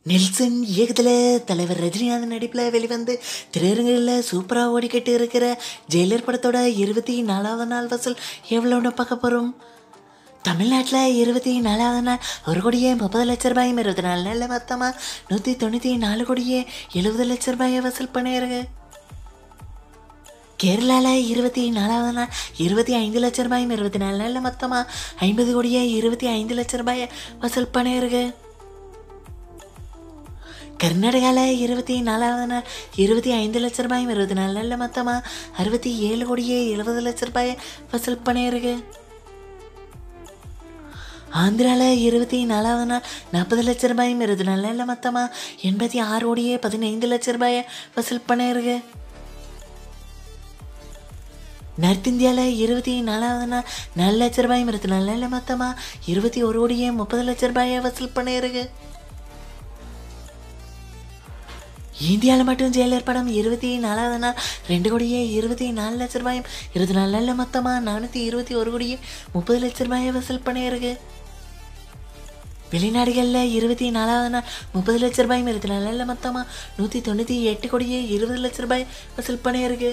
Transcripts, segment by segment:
Nelson இயக்கத்தில் தலைவர் ரஜினிகாந்த் நடிப்பில் வெளிவந்து திரையரங்குகளில் சூப்பராக ஓடிக்கிட்டு இருக்கிற ஜெயிலர் படத்தோட இருபத்தி நாலாவது நாள் வசூல் எவ்வளோன்னு பார்க்க போகிறோம் தமிழ்நாட்டில் இருபத்தி நாலாவது நாள் ஒரு கோடியே முப்பது லட்ச ரூபாயும் இருபத்தி நாலு நாளில் மொத்தமாக நூற்றி தொண்ணூற்றி நாலு கோடியே எழுபது லட்ச ரூபாயை வசூல் பண்ணியிருக்கு கேரளாவில் இருபத்தி நாலாவது நாள் இருபத்தி ஐந்து லட்ச ரூபாயும் இருபத்தி நாலு நாளில் மொத்தமாக ஐம்பது கோடியே இருபத்தி ஐந்து லட்ச ரூபாயை வசூல் பண்ணியிருக்கு கர்நாடகாவில் இருபத்தி நாலாவது நாள் இருபத்தி ஐந்து லட்ச ரூபாயும் இருபத்தி நாலு நாளில் மொத்தமாக அறுபத்தி ஏழு கோடியே எழுபது லட்ச ரூபாயை வசூல் பண்ணியிருக்கு ஆந்திராவில் இருபத்தி நாலாவது நாள் நாற்பது லட்ச ரூபாயும் இருபத்தி நாலு நாளில் மொத்தமாக எண்பத்தி ஆறு கோடியே பதினைந்து லட்ச ரூபாயை வசூல் பண்ணியிருக்கு நார்த் இந்தியாவில் இருபத்தி நாலாவது நாள் நாலு லட்ச ரூபாயும் இருபத்தி நாலு நாளில் மொத்தமாக இருபத்தி ஒரு கோடியே முப்பது லட்ச ரூபாயை வசூல் பண்ணியிருக்கு இந்தியாவில் மட்டும் ஜெயிலர் படம் இருபத்தி நாலாவது நாள் ரெண்டு கோடியே இருபத்தி நாலு லட்ச ரூபாயும் இருபத்தி நாலு நாளில் மொத்தமாக நானூற்றி இருபத்தி ஒரு கோடியே முப்பது லட்ச ரூபாயை வசூல் பண்ணியிருக்கு வெளிநாடுகளில் இருபத்தி நாலாவது நாள் முப்பது லட்ச ரூபாயும் இருபத்தி நாலு நாளில் மொத்தமாக நூற்றி தொண்ணூற்றி எட்டு கோடியே இருபது லட்ச ரூபாய் வசூல் பண்ணியிருக்கு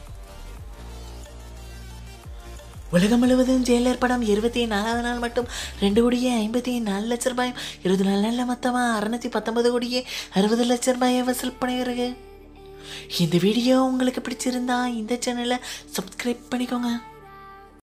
உலகம் முழுவதும் ஜெயிலர் படம் இருபத்தி நாலாவது நாள் மட்டும் ரெண்டு கோடியே ஐம்பத்தி நாலு லட்ச ரூபாயும் இருபத்தி நாலு நாளில் மொத்தமாக அறுநூத்தி பத்தொன்பது கோடியே அறுபது லட்ச ரூபாயை வசூல் பண்ணியிருக்கு இந்த வீடியோ உங்களுக்கு பிடிச்சிருந்தா இந்த சேனலை சப்ஸ்கிரைப் பண்ணிக்கோங்க